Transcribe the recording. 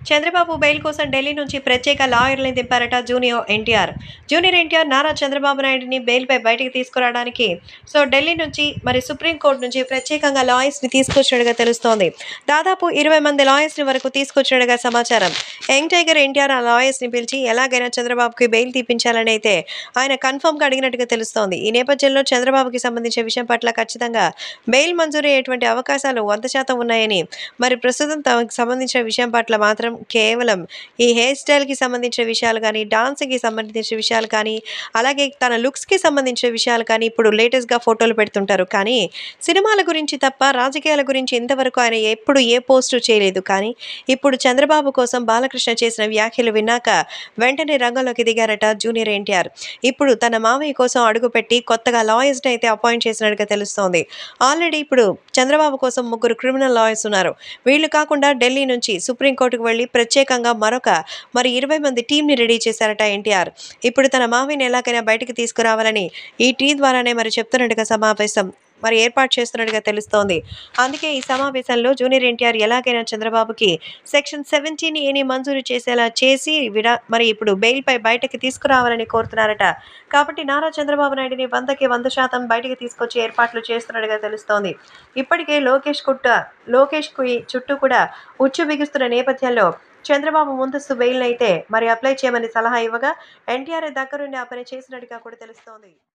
Chandrababu bail కోసం ఢిల్లీ నుంచి ప్రత్యేక లాయర్ని దింపారట junior NTR junior NTR Nara Chandrababu నాయుడిని బెయిల్పై బయటికి తీసుకురావడానికి సో ఢిల్లీ నుంచి మరి సుప్రీంకోర్టు నుంచి ప్రత్యేకంగా లాయర్స్ని తీసుకొచ్చినట్టుగా తెలుస్తోంది దాదాపు ఇరవై మంది లాయర్స్ని వరకు తీసుకొచ్చినట్టుగా సమాచారం యంగ్ టైగర్ ఎన్టీఆర్ ఆ లాయర్స్ని పిలిచి ఎలాగైనా చంద్రబాబుకి బెయిల్ తీపించాలని అయితే ఆయన కన్ఫర్మ్గా అడిగినట్టుగా తెలుస్తోంది ఈ నేపథ్యంలో చంద్రబాబుకి సంబంధించిన విషయం పట్ల ఖచ్చితంగా బెయిల్ మంజూరు అయ్యేటువంటి అవకాశాలు వంద శాతం ఉన్నాయని మరి ప్రస్తుతం తమకు సంబంధించిన విషయం పట్ల మాత్రం కేవలం ఈ హెయిర్ స్టైల్కి సంబంధించిన విషయాలు కానీ డాన్సింగ్కి సంబంధించిన విషయాలు కానీ అలాగే తన లుక్స్కి సంబంధించిన విషయాలు కానీ ఇప్పుడు లేటెస్ట్గా ఫోటోలు పెడుతుంటారు కానీ సినిమాల గురించి తప్ప రాజకీయాల గురించి ఇంతవరకు ఆయన ఎప్పుడు ఏ పోస్టు చేయలేదు కానీ ఇప్పుడు చంద్రబాబు కోసం బాలకృష్ణ చేసిన వ్యాఖ్యలు విన్నాక వెంటనే రంగంలోకి దిగారట జూనియర్ ఎన్టీఆర్ ఇప్పుడు తన మామయ్య కోసం అడుగుపెట్టి కొత్తగా లాయర్స్ని అయితే అపాయింట్ చేసినట్టుగా తెలుస్తోంది ఆల్రెడీ ఇప్పుడు చంద్రబాబు కోసం ముగ్గురు క్రిమినల్ లాయర్స్ ఉన్నారు వీళ్ళు కాకుండా ఢిల్లీ నుంచి సుప్రీంకోర్టుకు వెళ్ళి ప్రత్యేకంగా మరొక మరి ఇరవై మంది టీంని రెడీ చేశారట ఎన్టీఆర్ ఇప్పుడు తన మామయ్యని ఎలాగైనా బయటికి తీసుకురావాలని ఈ టీం ద్వారానే మరి చెప్తున్నట్టుగా సమావేశం మరి ఏర్పాటు చేస్తున్నట్టుగా తెలుస్తోంది అందుకే ఈ సమావేశంలో జూనియర్ ఎన్టీఆర్ ఎలాగైనా చంద్రబాబుకి సెక్షన్ సెవెంటీన్ ఏని మంజూరు చేసేలా చేసి విడా మరి ఇప్పుడు బెయిల్పై బయటకి తీసుకురావాలని కోరుతున్నారట కాబట్టి నారా చంద్రబాబు నాయుడిని వందకి వంద శాతం బయటికి తీసుకొచ్చి ఏర్పాట్లు చేస్తున్నట్టుగా తెలుస్తోంది ఇప్పటికే లోకేష్ కుట్ట లోకేష్కి చుట్టూ కూడా ఉచ్చు బిగుస్తున్న నేపథ్యంలో చంద్రబాబు ముందస్తు బెయిల్ అయితే మరి అప్లై చేయమని సలహా ఇవ్వగా ఎన్టీఆర్ దగ్గరుండి ఆ పని చేసినట్టుగా కూడా తెలుస్తోంది